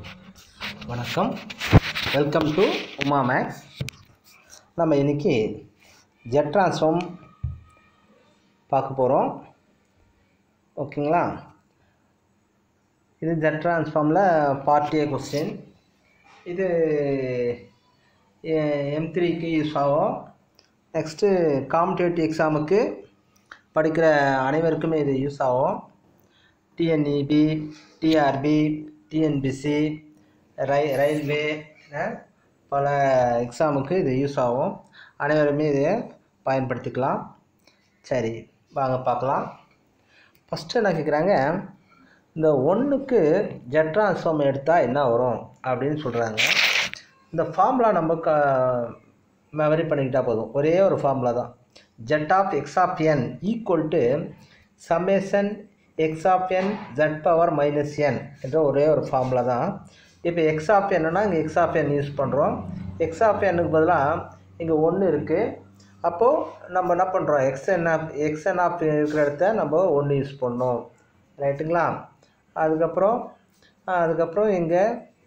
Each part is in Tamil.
வணக்கம் வெல்கம் டு உமா மேக்ஸ் நம்ம இன்றைக்கி ஜெட் ட்ரான்ஸ்ஃபார்ம் பார்க்க போகிறோம் ஓகேங்களா இது ஜெட் ட்ரான்ஸ்ஃபார்மில் பார்ட் ஏ கொஸ்டின் இது எம் த்ரீக்கு யூஸ் ஆகும் நெக்ஸ்ட்டு காம்படேட்டிவ் எக்ஸாமுக்கு படிக்கிற அனைவருக்குமே இது யூஸ் ஆகும் டிஎன்இபி டிஆர்பி டிஎன்பிசி ரை ரயில்வே அஹ், பல எக்ஸாமுக்கு இது யூஸ் ஆகும் அனைவருமே இதை பயன்படுத்திக்கலாம் சரி வாங்க பார்க்கலாம் ஃபஸ்ட்டு என்ன கேட்குறாங்க இந்த ஒன்றுக்கு ஜெட் ட்ரான்ஸ்ஃபார்ம் எடுத்தால் என்ன வரும் அப்படின்னு சொல்கிறாங்க இந்த ஃபார்முலா நம்ம க மெமரி பண்ணிக்கிட்டால் போதும் ஒரே ஒரு ஃபார்முலா தான் Z of X of N equal to summation X of N Z power minus N என்ற ஒரே ஒரு ஃபார்முலா தான் இப்போ எக்ஸ் ஆஃப் என்னன்னா இங்கே எக்ஸ் ஆஃப் என் யூஸ் பண்ணுறோம் எக்ஸ் ஆஃப் எண்ணுக்கு பதிலாக இங்கே ஒன்று இருக்குது அப்போது நம்ம என்ன பண்ணுறோம் X N of X N of இருக்கிற இடத்த நம்ம ஒன்று யூஸ் பண்ணோம் ரைட்டுங்களா அதுக்கப்புறம் ஆ, அதுக்கப்புறம் இங்கே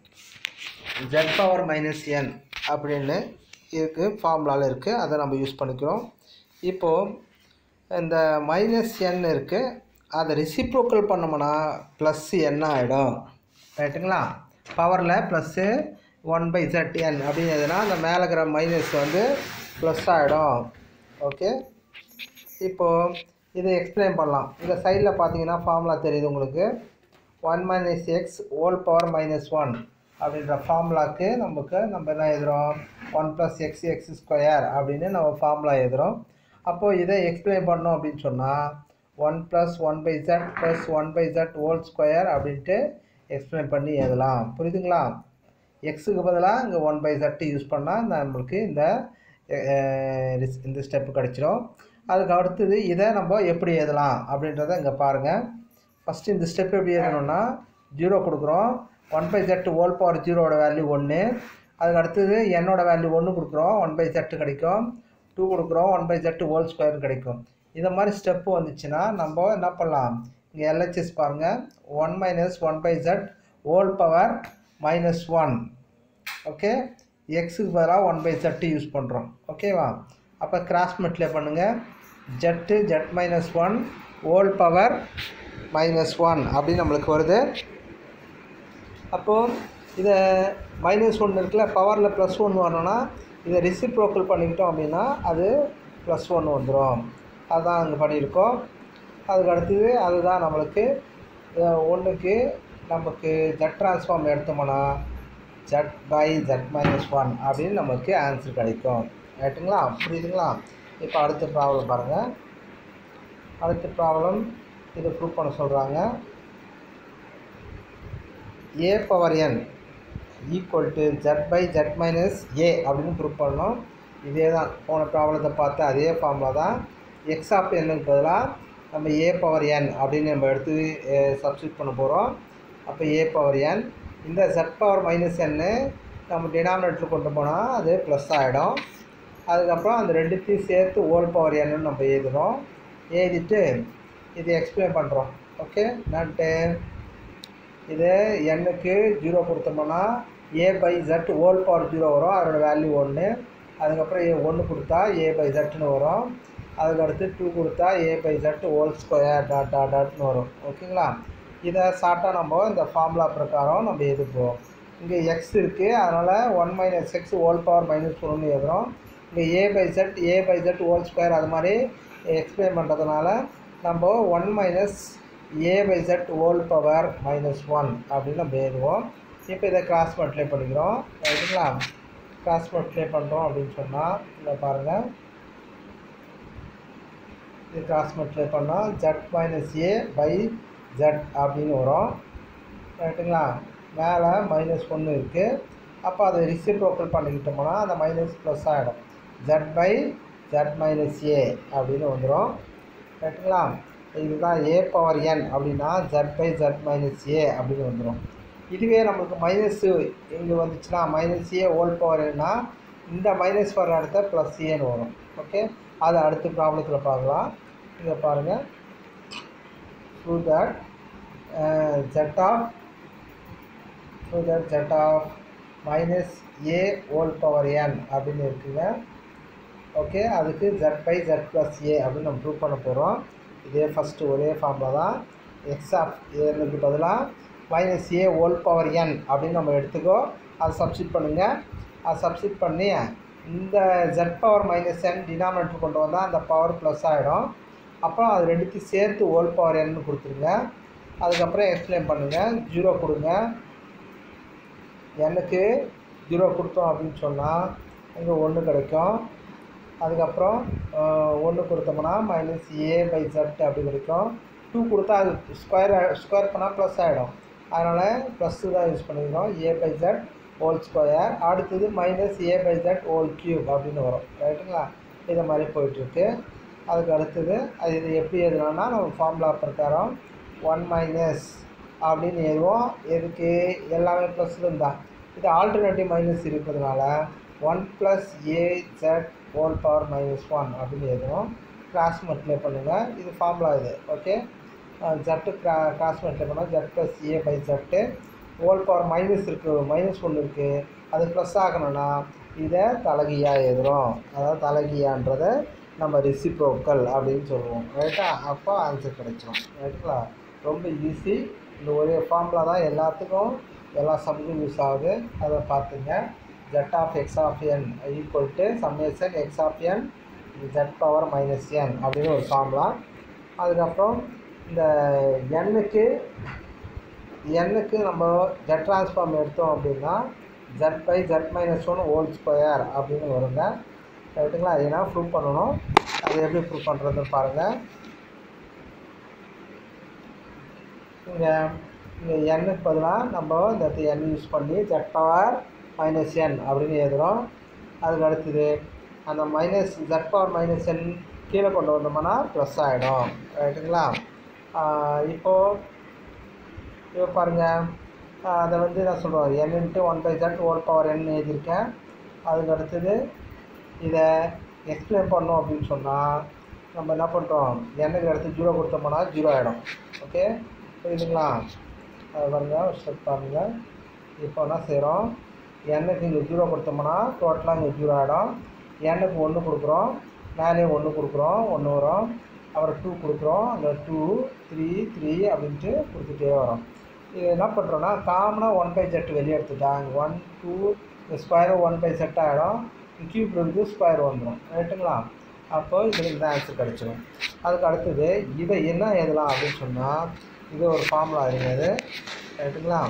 ஜெட் பவர் மைனஸ் என் அப்படின்னு இருக்குது ஃபார்முலாவில் இருக்குது அதை நம்ம யூஸ் பண்ணிக்கிறோம் இப்போது இந்த மைனஸ் என் இருக்குது அதை ரெசிப்ரோக்கல் பண்ணோம்னா ப்ளஸ் என்ன ஆகிடும் ரைட்டுங்களா பவரில் plus one by Z N அப்படின்னு எதுனா அந்த மேலே இருக்கிற மைனஸ் வந்து ப்ளஸ் ஆகிடும் ஓகே இப்போது இதை எக்ஸ்பிளைன் பண்ணலாம் இந்த சைடில் பார்த்தீங்கன்னா ஃபார்முலா தெரியுது உங்களுக்கு one minus X whole power minus one அப்படின்ற ஃபார்முலாக்கு நமக்கு நம்ம என்ன எழுதுகிறோம் one plus X X square அப்படின்னு நம்ம ஃபார்முலா எழுதுகிறோம் அப்போது இதை எக்ஸ்பிளைன் பண்ணோம் அப்படின்னு சொன்னால் one plus one by jet plus one by jet whole square அப்படின்ட்டு எக்ஸ்பிளைன் பண்ணி எழுதலாம் புரியுதுங்களா எக்ஸுக்கு பதிலாக இங்கே ஒன் பை ஜெட் யூஸ் பண்ணால் நம்மளுக்கு இந்த அஹ், ரிஸ்- இந்த ஸ்டெப்பு கிடச்சிரும் அதுக்கு அடுத்தது இதை நம்ம எப்படி எழுதலாம் அப்படின்றத இங்கே பாருங்கள் ஃபஸ்ட்டு இந்த ஸ்டெப் எப்படி எழுதணும்னா ஜீரோ கொடுக்குறோம் one by jet whole power ஜீரோட வேல்யூ ஒன்று அதுக்கு அடுத்தது என்னோட வேல்யூ ஒன்று கொடுக்குறோம் ஒன் பை ஜெட்டு கிடைக்கும் டூ கொடுக்குறோம் one by jet whole square கிடைக்கும் இந்த மாதிரி ஸ்டெப்பு வந்துச்சுன்னா நம்ம என்ன பண்ணலாம் இங்கே எல்ஹெச்எஸ் பாருங்கள் one minus one by jet whole power minus one okay எக்ஸுக்கு பதிலாக ஒன் பை ஜெட்டு யூஸ் பண்ணுறோம் ஓகேவா அப்போ கிராஸ் மல்டிப்ளை பண்ணுங்கள் jet jet minus one whole power minus one அப்படின்னு நம்மளுக்கு வருது அப்போது இதை மைனஸ் ஒன்று இருக்குல்ல பவரில் ப்ளஸ் ஒன்று வரணும்னா இதை ரிசிப்ரோக்கல் பண்ணிக்கிட்டோம் அப்படின்னா அது ப்ளஸ் ஒன்று வந்துடும் அதுதான் அங்கே பண்ணியிருக்கோம் அதுக்கு அடுத்தது அதுதான் நம்மளுக்கு ஒன்றுக்கு நமக்கு ஜெட் ட்ரான்ஸ்ஃபார்ம் எடுத்தோம்னா Z by jet minus one அப்படின்னு நமக்கு ஆன்சர் கிடைக்கும் ரைட்டுங்களா புரியுதுங்களா இப்போ அடுத்த ப்ராப்ளம் பாருங்கள் அடுத்த ப்ராப்ளம் இதை ப்ரூவ் பண்ண சொல்கிறாங்க A power N equal to Z by jet minus A அப்படின்னு ப்ரூவ் பண்ணோம் இதே தான் போன ப்ராப்ளத்தை பார்த்து அதே ஃபார்முலா தான் எக்ஸ் ஆஃப் என்னுக்கு பதிலாக நம்ம ஏ பவர் என் அப்படின்னு நம்ம எடுத்து சப்ஸ்டியூட் பண்ண போகிறோம் அப்போ ஏ பவர் என் இந்த ஜெட் பவர் மைனஸ் என்னு நம்ம டினாமினேட்டர் கொண்டு போனால் அது ப்ளஸ் ஆகிடும் அதுக்கப்புறம் அந்த ரெண்டுத்தையும் சேர்த்து ஹோல் பவர் என்னு நம்ம எழுதுகிறோம் எழுதிட்டு இது எக்ஸ்பிளைன் பண்ணுறோம் ஓகே நட்டு இது எண்ணுக்கு ஜீரோ கொடுத்தோம்னா A by jet whole power zero வரும் அதோட வேல்யூ ஒன்று அதுக்கப்புறம் ஏ ஒன்று கொடுத்தா ஏ பை ஜெட்னு வரும் அதுக்கு அடுத்து டூ கொடுத்தா A by jet whole square dot dot டாட்னு வரும் ஓகேங்களா இதை ஷார்ட்டாக நம்ம இந்த ஃபார்முலா பிரகாரம் நம்ம எழுதுப்போம் இங்கே எக்ஸ் இருக்குது அதனால் one minus X whole power minus ஒன்று எழுதுகிறோம் இங்கே A by Z A by jet whole square அது மாதிரி எக்ஸ்பிளைன் பண்ணுறதுனால நம்ம one minus A by jet whole power minus one அப்படின்னு நம்ம எழுதுவோம் இப்போ இதை கிராஸ் மல்டிப்ளை பண்ணிக்கிறோம் ரைட்டுங்களா கிராஸ் மல்டிப்ளை பண்ணுறோம் அப்படின்னு சொன்னால் இதை பாருங்கள் இது கிராஸ் மல்டிப்ளை பண்ணால் Z minus A by Z அப்படின்னு வரும் ரைட்டுங்களா மேலே மைனஸ் ஒன்று இருக்குது அப்போ அதை ரிசிப்ரோக்கல் பண்ணிக்கிட்டோம்னா அந்த மைனஸ் ப்ளஸ் ஆகிடும் jet by jet minus A அப்படின்னு வந்துடும் ரைட்டுங்களா இதுதான் ஏ பவர் என் அப்படின்னா Z by jet minus A அப்படின்னு வந்துடும் இதுவே நம்மளுக்கு மைனஸு இங்கே வந்துச்சுன்னா மைனஸ் ஏ ஹோல் பவர் என்ன இந்த மைனஸ் வர இடத்த ப்ளஸ் ஏன்னு வரும் ஓகே அதை அடுத்த ப்ராப்ளத்தில் பார்க்கலாம் இதை பாருங்கள் prove that z of so that Z of minus A whole power N அப்படின்னு இருக்குங்க ஓகே அதுக்கு Z by jet plus A அப்படின்னு நம்ம ப்ரூவ் பண்ண போகிறோம் இதே ஃபஸ்ட்டு ஒரே ஃபார்மில் தான் எக்ஸ் ஆஃப் ஏனுக்கு பதிலாக minus A whole power N அப்படின்னு நம்ம எடுத்துக்கோ அதை சப்ஸ்டிட் பண்ணுங்கள் அதை சப்ஸ்டிட் பண்ணி இந்த Z power minus N denominator கொண்டு வந்தால் அந்த பவர் ப்ளஸ் ஆகிடும் அப்புறம் அது ரெண்டுத்தையும் சேர்த்து ஹோல் பவர் என்னு கொடுத்துருங்க அதுக்கப்புறம் எக்ஸ்பிளைன் பண்ணுங்கள் ஜீரோ கொடுங்க எண்ணுக்கு ஜீரோ கொடுத்தோம் அப்படின்னு சொன்னால் இங்கே ஒன்று கிடைக்கும் அதுக்கப்புறம் ஒன்று கொடுத்தோம்னா மைனஸ் ஏ பை ஜெட் அப்படி கிடைக்கும் டூ கொடுத்தா அது ஸ்கொயர் ஸ்கொயர் பண்ணால் ப்ளஸ் ஆகிடும் அதனால் ப்ளஸ்ஸு தான் யூஸ் பண்ணிக்கிறோம் A by jet whole square அடுத்தது minus A by jet whole cube அப்படின்னு வரும் ரைட்டுங்களா இதை மாதிரி போயிட்டுருக்கு அதுக்கு அடுத்தது அது இது எப்படி எழுதலாம்னா நம்ம ஃபார்முலா பிரகாரம் ஒன் மைனஸ் அப்படின்னு எழுதுவோம் எதுக்கு எல்லாமே ப்ளஸ்லும் தான் இது ஆல்டர்னேட்டிவ் மைனஸ் இருக்கிறதுனால one plus A Z whole power minus one அப்படின்னு எழுதுவோம் கிராஸ் மல்டிப்ளை பண்ணுங்கள் இது ஃபார்முலா இது okay Z cross cross multiply பண்ணால் Z plus A by ஜட்டு whole power minus இருக்குது மைனஸ் ஒன்று இருக்குது அது ப்ளஸ் ஆகணும்னா இதை தலகியாக எழுதுகிறோம் அதாவது தலகியான்றதை நம்ம ரெசிப்ரோக்கல் அப்படின்னு சொல்லுவோம் ரைட்டா அப்போ ஆன்சர் கிடைச்சிரும் ரைட்டுங்களா ரொம்ப ஈஸி இந்த ஒரே ஃபார்முலா தான் எல்லாத்துக்கும் எல்லா சம்முக்கும் யூஸ் ஆகுது அதை பார்த்துங்க Z of X of N equal to summation X of N Z power minus என் அப்படின்னு ஒரு ஃபார்முலா அதுக்கப்புறம் இந்த எண்ணுக்கு எண்ணுக்கு நம்ம ஜெட் ட்ரான்ஸ்ஃபார்ம் எடுத்தோம் அப்படின்னா Z by jet minus one whole square அப்படின்னு வருங்க ரைட்டுங்களா ஏன்னா ப்ரூவ் பண்ணணும் அது எப்படி ப்ரூவ் பண்ணுறதுன்னு பாருங்கள் இங்கே இங்கே எண்ணுக்கு பதிலாக நம்ம இந்த இடத்துல எண் யூஸ் பண்ணி ஜெட் பவர் மைனஸ் என் அப்படின்னு எழுதுகிறோம் அதுக்கு அடுத்தது அந்த minus Z power minus N கீழே கொண்டு வந்தோம்னா ப்ளஸ் ஆகிடும் ரைட்டுங்களா இப்போது இப்போ பாருங்கள் அதை வந்து நான் சொல்கிறோம் N into one by jet whole power N எழுதியிருக்கேன் அதுக்கு அடுத்தது இதை எக்ஸ்பிளைன் பண்ணோம் அப்படின்னு சொன்னால் நம்ம என்ன பண்ணுறோம் எண்ணுக்கு அடுத்து ஜீரோ கொடுத்தோம்னா ஜீரோ ஆகிடும் ஓகே புரியுதுங்களா அது பாருங்கள் ஒரு ஸ்டெப் பாருங்கள் இப்போ என்ன செய்கிறோம் எண்ணுக்கு இங்கே ஜீரோ கொடுத்தோம்னா டோட்டலாக இங்கே ஜீரோ ஆகிடும் எண்ணுக்கு ஒன்று கொடுக்குறோம் மேலேயும் ஒன்று கொடுக்குறோம் ஒன்று வரும் அப்புறம் டூ கொடுக்குறோம் அந்த டூ த்ரீ த்ரீ அப்படின்ட்டு கொடுத்துட்டே வரும் இது என்ன பண்ணுறோன்னா காமனாக ஒன் பை ஜெட் வெளியே எடுத்துட்டாங்க one two square one by Z ஆகிடும் கியூப் இருந்து ஸ்கொயர் வந்துடும் ரைட்டுங்களா அப்போ இதுக்கு இந்த ஆன்சர் கிடச்சிடும் அதுக்கு அடுத்தது இதை என்ன எழுதலாம் அப்படின்னு சொன்னால் இது ஒரு ஃபார்முலா இருந்தது ரைட்டுங்களா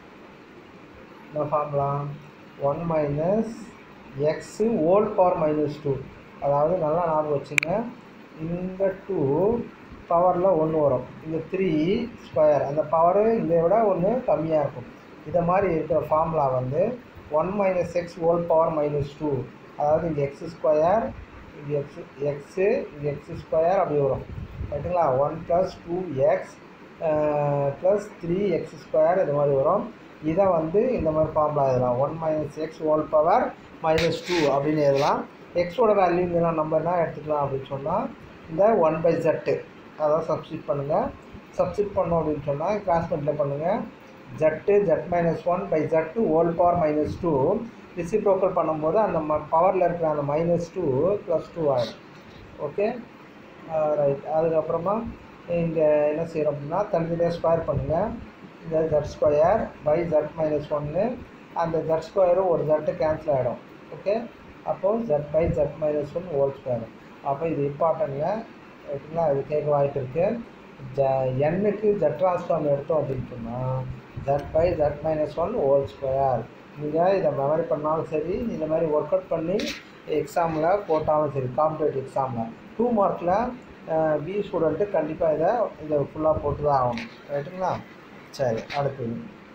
இந்த formula one minus X whole power minus two அதாவது நல்லா ஞாபகம் வச்சுங்க இந்த டூ பவரில் ஒன்று வரும் இந்த த்ரீ ஸ்கொயர் அந்த பவரு இதை விட ஒன்று கம்மியாக இருக்கும் இதை மாதிரி இருக்கிற ஃபார்முலா வந்து one minus X whole power minus two அதாவது இங்கே எக்ஸ் ஸ்கொயர் இங்கே எக்ஸ் எக்ஸு இங்கே எக்ஸ் ஸ்கொயர் அப்படி வரும் ரைட்டுங்களா one plus two X plus three X square இது மாதிரி வரும் இதை வந்து இந்த மாதிரி ஃபார்முலா எழுதலாம் one minus X whole power minus two அப்படின்னு எழுதலாம் எக்ஸோட வேல்யூ இங்கே நம்ம என்ன எடுத்துக்கலாம் அப்படின்னு சொன்னால் இந்த ஒன் பை ஜெட்டு அதான் சப்ஸ்டிட் பண்ணுங்கள் சப்ஸ்டிட் பண்ணோம் அப்படின்னு சொன்னால் கிராஸ் மல்டிப்ளை பண்ணுங்கள் jet jet minus one by jet whole power minus two reciprocal பண்ணும்போது அந்த ம பவரில் இருக்கிற அந்த மைனஸ் டூ ப்ளஸ் டூ ஆகிடும் ஓகே ரைட் அதுக்கப்புறமா இங்கே என்ன செய்கிறோம் அப்படின்னா தனித்தனியாக ஸ்கொயர் பண்ணுங்கள் இந்த z square by jet minus ஒன்று அந்த ஜெட் ஸ்கொயரும் ஒரு ஜெட்டு கேன்சல் ஆகிடும் ஓகே அப்போது z by jet minus one whole square அப்போ இது இம்பார்ட்டன்ட்ங்க ஓகேங்களா இது கேட்க வாய்ப்பு இருக்குது ஜ எண்ணுக்கு ஜெட் ட்ரான்ஸ்ஃபார்ம் எடுத்தோம் அப்படின்னு சொன்னால் z by jet minus one whole square நீங்கள் இதை மெமரி பண்ணாலும் சரி இந்த மாதிரி ஒர்க் அவுட் பண்ணி எக்ஸாமில் போட்டாலும் சரி காம்படேட்டிவ் எக்ஸாமில் டூ மார்க்கில் பி ஸ்டூடெண்ட்டு கண்டிப்பாக இதை இதை ஃபுல்லாக போட்டு தான் ஆகணும் ரைட்டுங்களா சரி அடுத்தது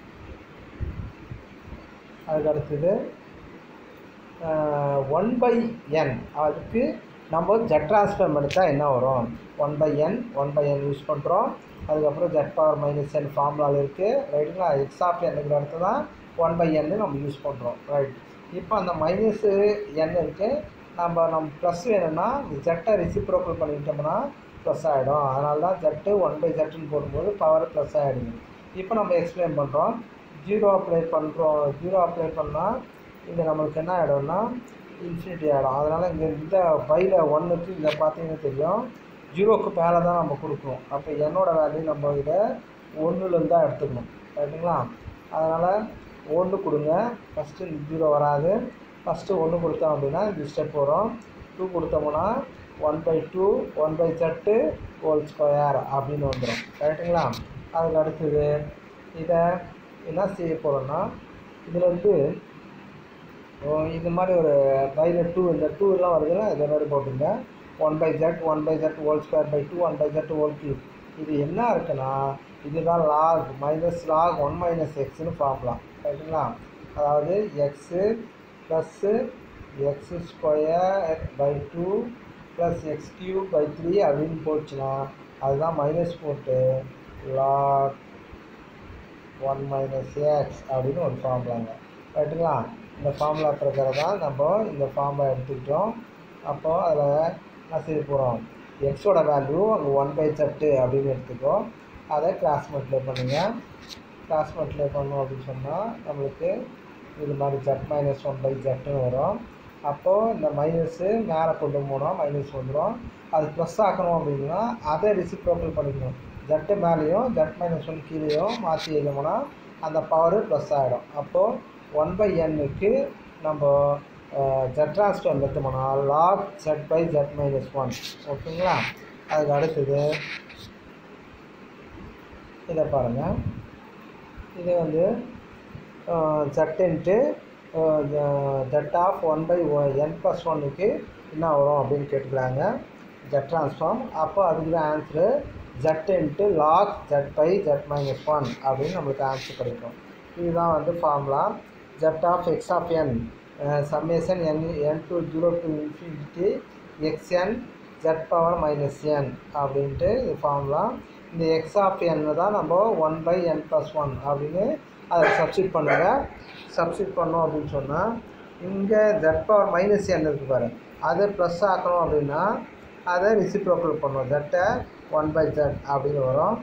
அதுக்கு அடுத்தது ஒன் பை என் அதுக்கு நம்ம ஜெட் ட்ரான்ஸ்ஃபார்ம் எடுத்தால் என்ன வரும் one by n one by n use பண்ணுறோம் அதுக்கப்புறம் ஜெட் பவர் மைனஸ் என் ஃபார்முலாவில் இருக்குது ரைட்டுங்களா எக்ஸ் ஆஃப் எண்ணுங்கிற இடத்துல தான் ஒன் பை என்னு நம்ம யூஸ் பண்ணுறோம் ரைட் இப்போ அந்த மைனஸு என் இருக்குது நம்ம நம்ம ப்ளஸ் வேணும்னா இந்த ஜெட்டை ரெசிப்ரோக்கல் பண்ணிக்கிட்டோம்னா ப்ளஸ் ஆகிடும் அதனால தான் ஜெட்டு ஒன் பை ஜெட்டுன்னு போடும்போது பவர் ப்ளஸ் ஆகிடுங்க இப்போ நம்ம எக்ஸ்பிளைன் பண்ணுறோம் ஜீரோ அப்ளை பண்ணுறோம் ஜீரோ அப்ளை பண்ணால் இங்கே நம்மளுக்கு என்ன ஆகிடும்னா இன்ஃபினிட்டி ஆகிடும் அதனால் இங்கே இந்த பையில் ஒன்றுக்கு இதை பார்த்தீங்கன்னா தெரியும் ஜீரோக்கு மேலே தான் நம்ம கொடுக்கணும் அப்போ என்னோட வேல்யூ நம்ம இதை ஒன்றுலேருந்து தான் எடுத்துக்கணும் ரைட்டுங்களா அதனால் ஒன்று கொடுங்க ஃபஸ்ட்டு ஜீரோ வராது ஃபஸ்ட்டு ஒன்று கொடுத்தோம் அப்படின்னா இந்த ஸ்டெப் வரும் டூ கொடுத்தோம்னா one by two one by ஜட்டு whole square அப்படின்னு வந்துடும் ரைட்டுங்களா அதுக்கு அடுத்தது இதை என்ன செய்ய போகிறோன்னா இதில் வந்து ஓ, இந்த மாதிரி ஒரு பைல டூ இந்த டூ எல்லாம் வருதுன்னா இதை மாதிரி போட்டுங்க one by z one by jet whole square by two one by jet whole cube இது என்ன இருக்குன்னா இதுதான் log minus log one minus எக்ஸ்னு ஃபார்முலா ரைட்டுங்களா அதாவது x plus x square by two plus x cube by three அப்படின்னு போச்சுன்னா அதுதான் மைனஸ் போட்டு லாக் ஒன் மைனஸ் எக்ஸ் அப்படின்னு ஒரு ஃபார்முலாங்க ரைட்டுங்களா இந்த ஃபார்முலா பிரகாரம் தான் நம்ம இந்த ஃபார்முலா எடுத்துக்கிட்டோம் அப்போது அதில் என்ன செய்ய போகிறோம் எக்ஸோட வேல்யூ அங்கே ஒன் பை சட்டு அப்படின்னு எடுத்துக்கோ அதை கிராஸ் மல்டிப்ளை பண்ணுங்கள் கிராஸ் மல்டிப்ளை பண்ணோம் அப்படின்னு சொன்னால் நம்மளுக்கு இது மாதிரி ஜட் மைனஸ் ஒன் பை ஜட்டுன்னு வரும் அப்போது இந்த மைனஸு மேலே கொண்டு போனோம் மைனஸ் வந்துடும் அது ப்ளஸ் ஆக்கணும் அப்படின்னா அதை ரிசிப்ரோக்கல் பண்ணிக்கணும் ஜட்டு மேலேயும் ஜட் மைனஸ் ஒன் கீழேயும் மாற்றி எழுதணும்னா அந்த பவர் ப்ளஸ் ஆகிடும் அப்போது ஒன் பை எண்ணுக்கு நம்ம ஜட் ட்ரான்ஸ்ஃபர் எடுத்தோம்னா log z by z minus one ஓகேங்களா அதுக்கு அடுத்தது இதை பாருங்கள் இது வந்து ஜட்டுன்ட்டு z of one by n plus ஒன்னுக்கு என்ன வரும் அப்படின்னு கேட்டுக்கிறாங்க ஜட் ட்ரான்ஸ்ஃபார்ம் அப்போ அதுக்கு தான் answer z into log z by z minus one அப்படின்னு நம்மளுக்கு ஆன்சர் கிடைக்கும் இதுதான் வந்து formula z of X of n summation n n to zero to infinity x n z power minus n அப்படின்ட்டு இது ஃபார்முலா இந்த எக்ஸ் ஆஃப் என் தான் நம்ம one by n plus one அப்படின்னு அதை சப்ஸ்டிட் பண்ணுங்க சப்ஸ்டிட் பண்ணோம் அப்படின்னு சொன்னால் இங்கே ஜட் பவர் மைனஸ் என் இருக்கு பாரு அதை ப்ளஸ் ஆக்கணும் அப்படின்னா அதை ரிசிப்ரோக்கல் பண்ணும் ஜட்டை ஒன் பை ஜட் அப்படின்னு வரும்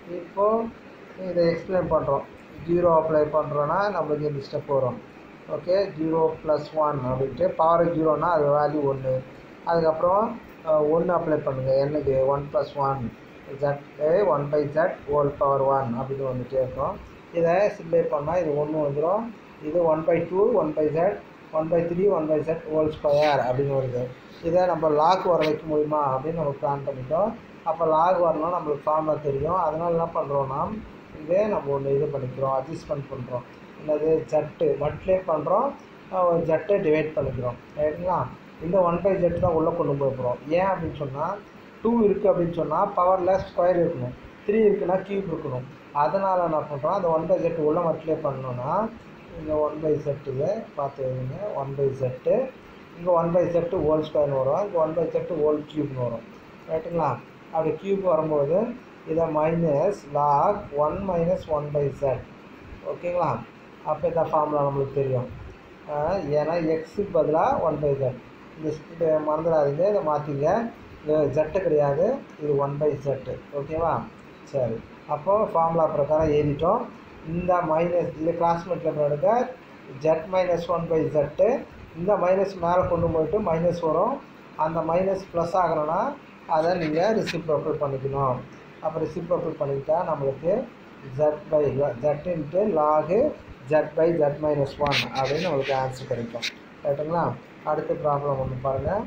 இப்போது இதை எக்ஸ்பிளைன் பண்ணுறோம் ஜீரோ அப்ளை பண்ணுறோன்னா நம்மளுக்கு இந்த ஸ்டெப் வரும் ஓகே ஜீரோ ப்ளஸ் ஒன் அப்படின்ட்டு பவர் ஜீரோனா அது வேல்யூ ஒன்று அதுக்கப்புறம் ஒன்று அப்ளை பண்ணுங்கள் என்னது one plus one z one by z whole power one அப்படின்னு வந்துட்டே இருக்கும் இதை சிம்ப்ளை பண்ணால் இது ஒன்று வந்துடும் இது one by two one by z one by three one by z whole square அப்படின்னு வருது இதை நம்ம லாக் வர வைக்க முடியுமா அப்படின்னு நம்ம பிளான் பண்ணிட்டோம் அப்போ லாக் வரணும் நம்மளுக்கு ஃபார்முலா தெரியும் அதனால் என்ன பண்ணுறோன்னா இதே நம்ம ஒன்று இது பண்ணிக்கிறோம் அட்ஜஸ்ட்மெண்ட் பண்ணுறோம் என்னது ஜட்டு மல்டிப்ளை பண்ணுறோம் ஜட்டை டிவைட் பண்ணிக்கிறோம் ரைட்டுங்களா இந்த ஒன் பை ஜெட்டு தான் உள்ளே கொண்டு போய் போகிறோம் ஏன் அப்படின்னு சொன்னால் டூ இருக்குது அப்படின்னு சொன்னால் பவரில் ஸ்கொயர் இருக்கணும் த்ரீ இருக்குன்னா கியூப் இருக்கணும் அதனால் என்ன பண்ணுறோம் அந்த ஒன் பை ஜெட்டு உள்ளே மல்டிப்ளை பண்ணோன்னா இந்த ஒன் பை செட்டுக்கு பார்த்து வைங்க ஒன் பை செட்டு இங்கே ஒன் பை செட்டு ஹோல் ஸ்கொயர்னு வரும் இங்கே ஒன் பை செட்டு ஹோல் க்யூப்னு வரும் ரைட்டுங்களா அப்படி க்யூப் வரும்போது இதை minus log one minus one by z ஓகேங்களா அப்போ இந்த ஃபார்முலா நம்மளுக்கு தெரியும் ஆஹ் ஏன்னா எக்ஸுக்கு பதிலாக ஒன் பை ஜெட் இந்த இதை மறந்துடாதீங்க இதை மாற்றிங்க இது ஜெட்டு கிடையாது இது ஒன் பை ஜெட்டு ஓகேவா சரி அப்போது ஃபார்முலா பிரகாரம் எழுதிட்டோம் இந்த மைனஸ் இது கிளாஸ்மேட்டில் எடுக்க z minus one by z இந்த மைனஸ் மேலே கொண்டு போயிட்டு மைனஸ் வரும் அந்த மைனஸ் ப்ளஸ் ஆகணும்னா அதை நீங்கள் ரிசிப்ரோக்கல் பண்ணிக்கணும் அப்போ ரிசிப்ரோக்கல் பண்ணிக்கிட்டா நம்மளுக்கு z by z into log z by jet minus one அப்படின்னு நம்மளுக்கு ஆன்சர் கிடைக்கும் ரைட்டுங்களா அடுத்த ப்ராப்ளம் ஒன்று பாருங்கள்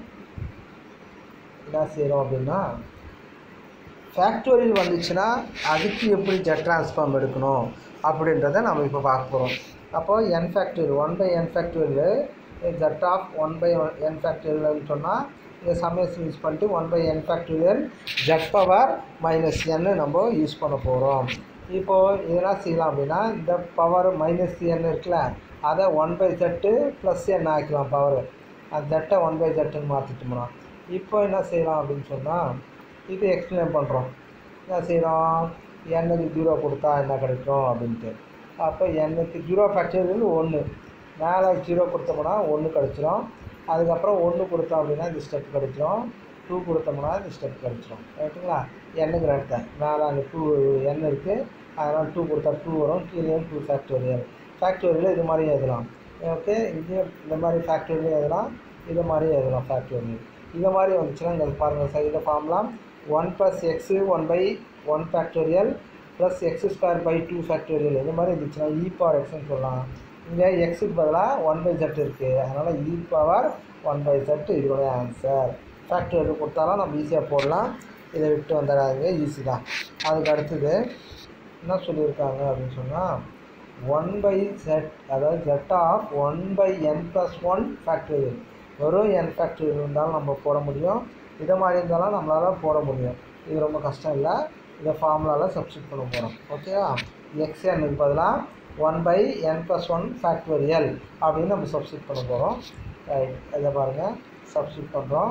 என்ன செய்கிறோம் அப்படின்னா ஃபேக்டோரியல் வந்துச்சுன்னா அதுக்கு எப்படி ஜெட் ட்ரான்ஸ்ஃபார்ம் எடுக்கணும் அப்படின்றத நம்ம இப்போ பார்க்க போகிறோம் அப்போது n factorial one by n factorial z of one by n ஃபேக்டோரியல்னு சொன்னால் இந்த சமயஸ் யூஸ் பண்ணிட்டு one by n factorial z power minus n நம்ம யூஸ் பண்ண போகிறோம் இப்போது இதெல்லாம் செய்யலாம் அப்படின்னா இந்த பவர் மைனஸ் என் இருக்குல்ல அதை one by z plus n ஆக்கலாம் பவர் அந்த ஜெட்டை ஒன் பை ஜெட்டுன்னு மாற்றிட்டோம்னா இப்போ என்ன செய்யலாம் அப்படின்னு சொன்னால் இது எக்ஸ்பிளைன் பண்ணுறோம் என்ன செய்கிறோம் எண்ணுக்கு ஜீரோ கொடுத்தா என்ன கிடைக்கும் அப்படின்ட்டு அப்போ எண்ணுக்கு ஜீரோ ஃபேக்டரியல் ஒன்று மேலே ஜீரோ கொடுத்தோம்னா ஒன்று கிடச்சிரும் அதுக்கப்புறம் ஒன்று கொடுத்தோம் அப்படின்னா இந்த ஸ்டெப் கிடைச்சிரும் டூ கொடுத்தோம்னா இந்த ஸ்டெப் கிடைச்சிரும் ரைட்டுங்களா எண்ணுக்கு எடுத்தேன் மேலே அங்கே டூ எண் இருக்குது அதனால் டூ கொடுத்தா டூ வரும் கீழே டூ ஃபேக்டோரியல் ஃபேக்டோரியல் இது மாதிரி எழுதலாம் ஓகே இது இந்த மாதிரி ஃபேக்டோரியல் எழுதலாம் இது மாதிரி எழுதலாம் ஃபேக்டோரியல் இது மாதிரி வந்துச்சுன்னா இங்கே பாருங்கள் சைடில் ஃபார்ம்லாம் one plus x one by one factorial plus x square by two factorial இந்த மாதிரி இருந்துச்சுன்னா இ பவர் எக்ஸ்னு சொல்லலாம் இங்கே எக்ஸுக்கு பதிலாக ஒன் பை ஜெட் இருக்குது அதனால் e power one by z இதோடைய ஆன்சர் ஃபேக்டோரியல் கொடுத்தாலும் நம்ம ஈஸியாக போடலாம் இதை விட்டு வந்துடாதீங்க ஈஸி தான் அதுக்கு அடுத்தது என்ன சொல்லியிருக்காங்க அப்படின்னு சொன்னால் ஒன் பை ஜெட் அதாவது z of one by n plus one factorial வெறும் என் ஃபேக்டோரியல் இருந்தாலும் நம்ம போட முடியும் இதை மாதிரி இருந்தாலும் நம்மளால் போட முடியும் இது ரொம்ப கஷ்டம் இல்லை இதை ஃபார்முலாவில் சப்ஸ்டியூட் பண்ண போகிறோம் ஓகேவா எக்ஸ் என்னுக்கு பதிலாக one by n plus one factorial அப்படின்னு நம்ம சப்ஸ்டியூட் பண்ண போகிறோம் ரைட் இதை பாருங்கள் சப்ஸ்டியூட் பண்ணுறோம்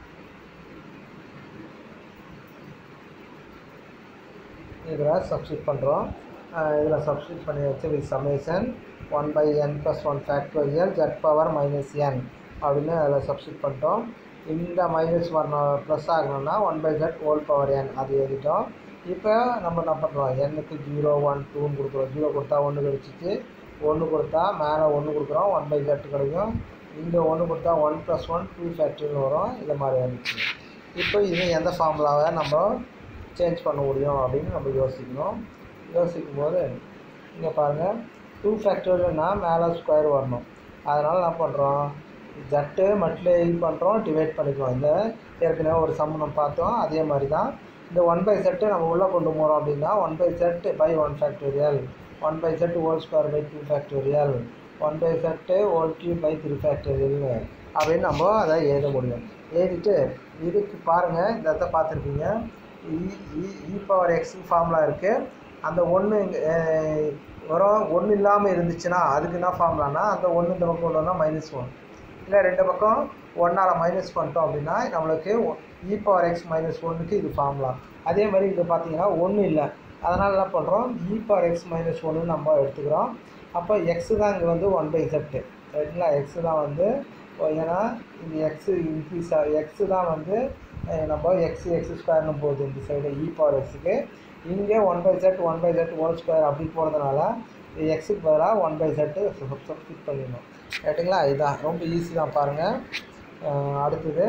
இதில் சப்ஸ்டியூட் பண்ணுறோம் இதில் சப்ஸ்டியூட் பண்ணி வச்சு with summation one by n plus one factorial z power minus என் அப்படின்னு அதில் சப்ஸ்டியூட் பண்ணிட்டோம் இந்த மைனஸ் வரணும் ப்ளஸ் ஆகணும்னா one by jet whole power n அது எழுதிட்டோம் இப்போ நம்ம என்ன பண்ணுறோம் எண்ணுக்கு ஜீரோ ஒன் டூன்னு கொடுக்குறோம் ஜீரோ கொடுத்தா ஒன்று கிடைச்சிச்சு ஒன்று கொடுத்தா மேலே ஒன்று கொடுக்குறோம் ஒன் பை ஜெட் கிடைக்கும் இங்கே ஒன்று கொடுத்தா ஒன் ப்ளஸ் ஒன் டூ ஃபேக்டரின்னு வரும் இந்த மாதிரி வந்துச்சு இப்போ இது எந்த ஃபார்முலாவை நம்ம சேஞ்ச் பண்ண முடியும் அப்படின்னு நம்ம யோசிக்கணும் யோசிக்கும் போது இங்கே பாருங்கள் டூ ஃபேக்டோரியல்னா மேலே ஸ்கொயர் வரணும் அதனால் என்ன பண்ணுறோம் ஜட்டு மட்டும் இது பண்ணுறோம் டிவைட் பண்ணிக்குவோம் இந்த ஏற்கனவே ஒரு சம் நம்ம பார்த்தோம் அதே மாதிரி தான் இந்த ஒன் பை செட்டு நம்ம உள்ளே கொண்டு போகிறோம் அப்படின்னா one by z by one factorial one by z whole square by two factorial one by z whole cube by three factorial அப்படின்னு நம்ம அதை எழுத முடியும் எழுதிட்டு இதுக்கு பாருங்கள் இந்த இடத்த பார்த்துருப்பீங்க e e power x formula இருக்குது அந்த ஒன்று வரும் ஒன்று இல்லாமல் இருந்துச்சுன்னா அதுக்கு என்ன ஃபார்முலானா அந்த ஒன்று இந்த பக்கம் கொண்டு மைனஸ் ஒன் இல்லை ரெண்டு பக்கம் ஒன்றால் மைனஸ் பண்ணிட்டோம் அப்படின்னா நம்மளுக்கு இ பவர் எக்ஸ் மைனஸ் ஒன்றுக்கு இது ஃபார்முலா அதே மாதிரி இது பார்த்தீங்கன்னா ஒன்றும் இல்லை அதனால் என்ன பண்ணுறோம் இ பவர் எக்ஸ் மைனஸ் ஒன்று நம்ம எடுத்துக்கிறோம் அப்போ எக்ஸு தான் இங்கே வந்து ஒன் பை ஜெட்டு ரைட்டுங்களா எக்ஸு தான் வந்து ஏன்னா இந்த எக்ஸு இன்க்ரீஸ் எக்ஸு தான் வந்து நம்ம எக்ஸ் எக்ஸ் ஸ்கொயர்னு போகுது இந்த சைடு இ பவர் எக்ஸுக்கு இங்கே one by z one by z whole square அப்படி போகிறதுனால எக்ஸுக்கு பதிலாக ஒன் பை செட்டு சப்ஸ்டியூட் பண்ணிடணும் ரைட்டுங்களா இதுதான் ரொம்ப ஈஸி தான் பாருங்கள் அடுத்தது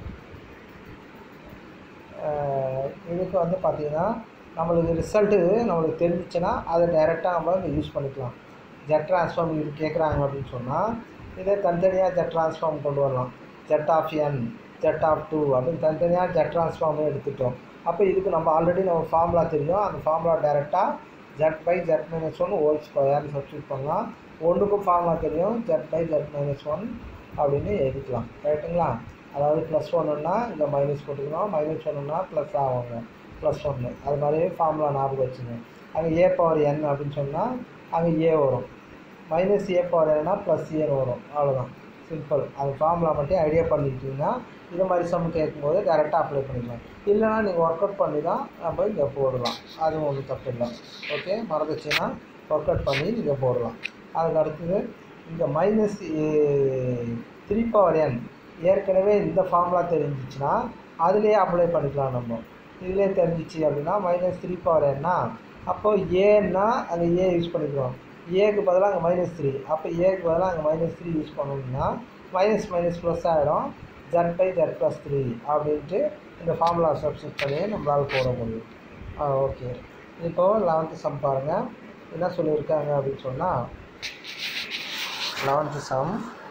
இதுக்கு வந்து பார்த்திங்கன்னா நம்மளுக்கு ரிசல்ட்டு நம்மளுக்கு தெரிஞ்சிச்சுன்னா அதை டைரெக்டாக நம்ம இங்கே யூஸ் பண்ணிக்கலாம் ஜெட் ட்ரான்ஸ்ஃபார்ம் இது கேட்குறாங்க அப்படின்னு சொன்னால் இதே தனித்தனியாக ஜெட் ட்ரான்ஸ்ஃபார்ம் கொண்டு வரலாம் z of N z of two அப்படின்னு தனித்தனியாக ஜெட் ட்ரான்ஸ்ஃபார்மே எடுத்துட்டோம் அப்போ இதுக்கு நம்ம ஆல்ரெடி நம்ம ஃபார்முலா தெரியும் அந்த ஃபார்முலா டைரெக்டாக z by jet minus one whole ஸ்கொயர்னு சப்ஸ்டியூட் பண்ணலாம் ஒன்றுக்கும் ஃபார்முலா தெரியும் z by jet minus one அப்படின்னு எழுதிக்கலாம் ரைட்டுங்களா அதாவது ப்ளஸ் ஒன்றுனா இங்கே மைனஸ் போட்டுக்கணும் மைனஸ் ஒன்றுனா ப்ளஸ் ஆகுங்க ப்ளஸ் ஒன்று அது மாதிரியே ஃபார்முலா ஞாபகம் வச்சுங்க அங்கே ஏ பவர் என் அப்படின்னு சொன்னால் அங்கே ஏ வரும் மைனஸ் ஏ பவர் என்ன ப்ளஸ் ஏன்னு வரும் அவ்வளோதான் சிம்பிள் அது ஃபார்முலா மட்டும் ஐடியா பண்ணிக்கிட்டிங்கன்னா இது மாதிரி சம் கேட்கும்போது டேரெக்டாக அப்ளை பண்ணிக்கலாம் இல்லைனா நீங்கள் ஒர்க் அவுட் பண்ணி தான் நம்ம இங்கே போடலாம் அதுவும் ஒன்றும் தப்பு இல்லை ஓகே மறந்துச்சுன்னா ஒர்க் அவுட் பண்ணி நீங்கள் போடலாம் அதுக்கு அடுத்தது இங்கே மைனஸ் த்ரீ பவர் என் ஏற்கனவே இந்த ஃபார்முலா தெரிஞ்சிச்சுன்னா அதுலேயே அப்ளை பண்ணிக்கலாம் நம்ம இதிலே தெரிஞ்சிச்சு அப்படின்னா மைனஸ் த்ரீ பவர் என்ன அப்போ ஏன்னா அங்கே ஏ யூஸ் பண்ணிக்கிறோம் ஏக்கு பதிலாக அங்கே மைனஸ் த்ரீ அப்போ ஏக்கு பதிலாக அங்கே மைனஸ் த்ரீ யூஸ் பண்ணணும்னா மைனஸ் மைனஸ் ப்ளஸ் ஆகிடும் jet by jet plus three அப்படின்ட்டு இந்த ஃபார்முலா சப்ஸ்டியூட் பண்ணி நம்மளால் போட முடியும் ஆ ஓகே இப்போது லெவன்த்து சம் பாருங்கள் என்ன சொல்லியிருக்காங்க அப்படின்னு சொன்னால் லெவன்த்து சம்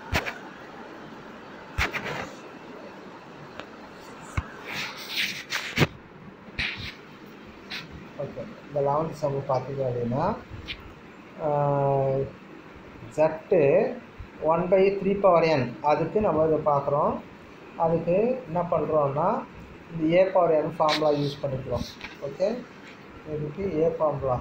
ஓகே இந்த லெவன்த் சம் பார்த்தீங்க அப்படின்னா z one by three power n அதுக்கு நம்ம இதை பார்க்குறோம் அதுக்கு என்ன பண்ணுறோன்னா இந்த a power n formula use பண்ணிக்கிறோம் ஓகே இதுக்கு a formula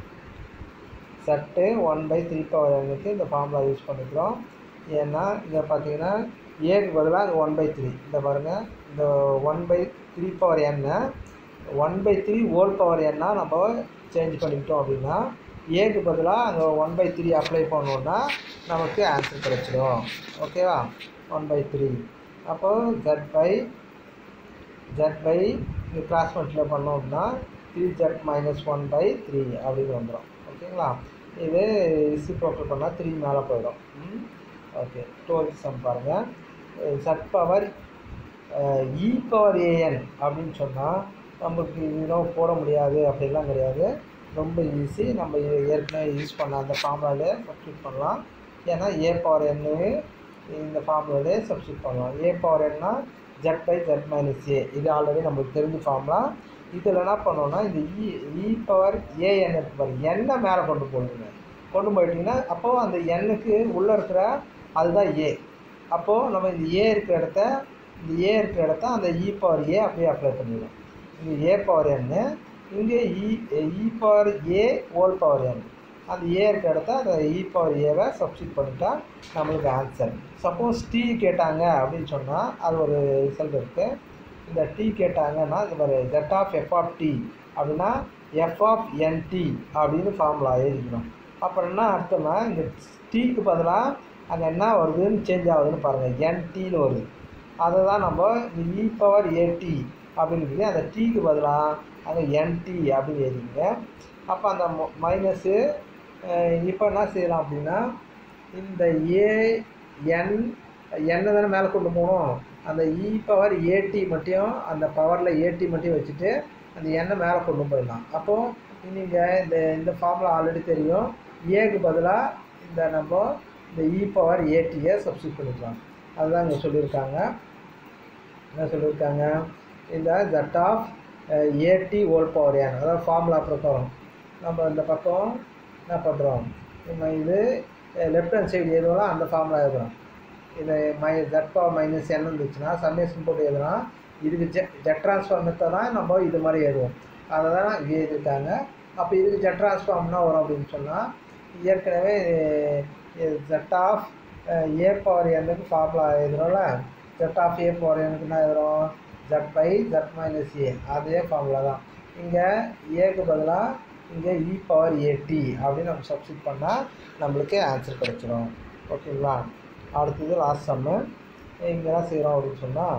z one by three power எண்ணுக்கு இந்த ஃபார்முலா யூஸ் பண்ணிக்கிறோம் ஏன்னா இங்கே பார்த்தீங்கன்னா ஏக்கு பதிலாக இங்கே ஒன் பை த்ரீ இந்த பாருங்கள் இந்த ஒன் பை த்ரீ பவர் எண்ணை one by three whole power எண்ணா நம்ம சேஞ்ச் பண்ணிக்கிட்டோம் அப்படின்னா ஏக்கு பதிலாக அங்கே ஒன் பை த்ரீ அப்ளை பண்ணோன்னா நமக்கு ஆன்சர் கிடச்சிடும் ஓகேவா ஒன் பை த்ரீ அப்போது ஜெட் பை ஜெட் பை இங்கே கிராஸ் மல்டிப்ளை பண்ணோம் அப்படின்னா three z minus one by three அப்படின்னு வந்துடும் ஓகேங்களா இது ரிசிப்ரோக்கல் பண்ணால் த்ரீ மேலே போயிடும் ஓகே டுவெல்த் சம் பாருங்கள் z power e power a n அப்படின்னு சொன்னால் நமக்கு இதெல்லாம் போட முடியாது அப்படிலாம் கிடையாது ரொம்ப ஈஸி நம்ம இது ஏற்கனவே யூஸ் பண்ண அந்த ஃபார்முலாலே சப்ஸ்டியூட் பண்ணலாம் ஏன்னா ஏ பவர் என்னு இந்த ஃபார்முலாலே சப்ஸ்டியூட் பண்ணலாம் ஏ பவர் என்ன z by jet minus a இது ஆல்ரெடி நம்மளுக்கு தெரிஞ்ச ஃபார்முலா இதில் என்ன பண்ணோம்னா இந்த இ இ பவர் ஏஎன் இருக்கு பாரு எண்ணை மேலே கொண்டு போடுங்க கொண்டு போயிட்டீங்கன்னா அப்போது அந்த எண்ணுக்கு உள்ளே இருக்கிற அதுதான் ஏ அப்போது நம்ம இந்த ஏ இருக்கிற இடத்த இந்த ஏ இருக்கிற இடத்த அந்த இ பவர் ஏ அப்படியே அப்ளை பண்ணிடுவோம் இங்கே ஏ பவர் என்னு இங்கே இ e power a whole power n அந்த ஏ இருக்கிற இடத்த அந்த இ பவர் ஏவை சப்ஸ்டியூட் பண்ணிட்டா நம்மளுக்கு ஆன்சர் சப்போஸ் டி கேட்டாங்க அப்படின்னு சொன்னால் அது ஒரு ரிசல்ட் இருக்குது இந்த டி கேட்டாங்கன்னா இது மாதிரி z of f of t அப்படின்னா எஃப் ஆஃப் என்டி அப்படின்னு ஃபார்முலா எழுதிக்கணும் அப்புறம் என்ன அர்த்தம்னா இந்த டீக்கு பதிலாக அங்கே என்ன வருதுன்னு சேஞ்ச் ஆகுதுன்னு பாருங்கள் என்டின்னு வருது அதை தான் நம்ம இந்த இ பவர் ஏடி அப்படின்னு இருக்குது அந்த டீக்கு பதிலாக அங்கே என்டி அப்படின்னு எழுதிங்க அப்போ அந்த மைனஸு இப்போ என்ன செய்யலாம் அப்படின்னா இந்த ஏ என் எண்ணை தானே மேலே கொண்டு போகணும் அந்த இ பவர் ஏடி மட்டும் அந்த பவரில் ஏடி மட்டும் வச்சுட்டு அந்த எண்ணெய் மேலே கொண்டு போயிடலாம் அப்போது நீங்கள் இந்த இந்த ஃபார்முலா ஆல்ரெடி தெரியும் ஏக்கு பதிலாக இந்த நம்ம இந்த இ பவர் ஏடியை சப்ஸ்டியூட் பண்ணிக்கலாம் அதுதான் இங்கே சொல்லியிருக்காங்க என்ன சொல்லியிருக்காங்க இந்த z of a t whole power ஏன் அதாவது ஃபார்முலா பிரகாரம் நம்ம இந்த பக்கம் என்ன பண்ணுறோம் நம்ம இது லெஃப்ட் ஹேண்ட் சைடு எதுவெல்லாம் அந்த ஃபார்முலா எழுதுகிறோம் இது மை ஜட் பவர் மைனஸ் என் இருந்துச்சுன்னா சம்மேஷன் போட்டு எழுதுனா இதுக்கு ஜெ ஜெட் ட்ரான்ஸ்ஃபார்ம் மெத்தட் தான் நம்ம இது மாதிரி எழுதுவோம் அதை தான் இங்கே எழுதியிருக்காங்க அப்போ இதுக்கு ஜெட் ட்ரான்ஸ்ஃபார்ம்னா வரும் அப்படின்னு சொன்னால் ஏற்கனவே ஜெட் ஆஃப் ஏ பவர் எண்ணுக்கு ஃபார்முலா எழுதுறோம்ல ஜெட் ஆஃப் ஏ பவர் எண்ணுக்கு என்ன எழுதுறோம் z by jet minus a அதே ஃபார்முலா தான் இங்கே ஏக்கு பதிலாக இங்கே இ பவர் ஏடி அப்படின்னு நம்ம சப்ஸ்டியூட் பண்ணால் நம்மளுக்கு ஆன்சர் கிடைச்சிடும் ஓகேங்களா அடுத்தது லாஸ்ட் சம்மு இங்கே என்ன செய்கிறோம் அப்படின்னு சொன்னால்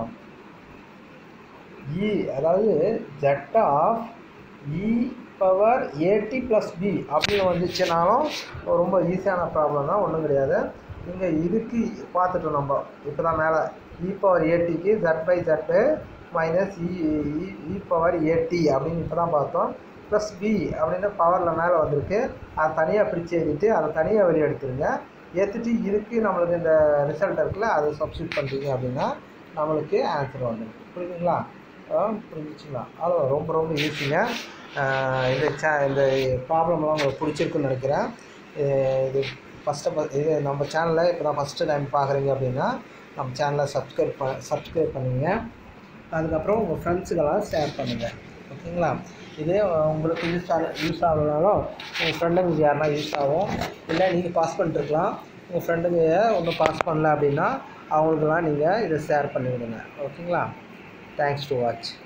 இ அதாவது z of e power a t plus b அப்படின்னு வந்துச்சுனாலும் ரொம்ப ஈஸியான ப்ராப்ளம் தான் ஒன்றும் கிடையாது இங்கே இதுக்கு பார்த்துட்டோம் நம்ம இப்போ தான் மேலே இ பவர் ஏடிக்கு z by z minus e e power a t அப்படின்னு இப்போ தான் பார்த்தோம் ப்ளஸ் பி அப்படின்னு பவரில் மேலே வந்திருக்கு அதை தனியாக பிரித்து எழுதிட்டு அதை தனியாக வெளியே எடுத்துருங்க ஏற்றுட்டு இதுக்கு நம்மளுக்கு இந்த ரிசல்ட் இருக்குல்ல அதை சப்ஸ்டியூட் பண்ணுறீங்க அப்படின்னா நம்மளுக்கு ஆன்சர் வந்துடும் புரியுதுங்களா புரிஞ்சிச்சுங்களா அவ்வளோ ரொம்ப ரொம்ப ஈஸிங்க இந்த சே இந்த ப்ராப்ளம்லாம் உங்களுக்கு பிடிச்சிருக்குன்னு நினைக்கிறேன் இது ஃபஸ்ட்டு இது நம்ம சேனலில் இப்போ தான் ஃபஸ்ட்டு டைம் பார்க்குறீங்க அப்படின்னா நம்ம சேனலை சப்ஸ்கிரைப் ப சப்ஸ்கிரைப் பண்ணுங்க அதுக்கப்புறம் உங்கள் ஃப்ரெண்ட்ஸுக்கெல்லாம் ஷேர் பண்ணுங்கள் ஓகேங்களா இதே உங்களுக்கு யூஸ் ஆக யூஸ் ஆகலனாலும் உங்கள் ஃப்ரெண்டுங்களுக்கு யாருனா யூஸ் ஆகும் இல்லை நீங்கள் பாஸ் பண்ணிட்டுருக்கலாம் உங்கள் ஃப்ரெண்டுங்க ஒன்றும் பாஸ் பண்ணல அப்படின்னா அவங்களுக்கெல்லாம் நீங்கள் இதை ஷேர் பண்ணி விடுங்க ஓகேங்களா தேங்க்ஸ் டு வாட்ச்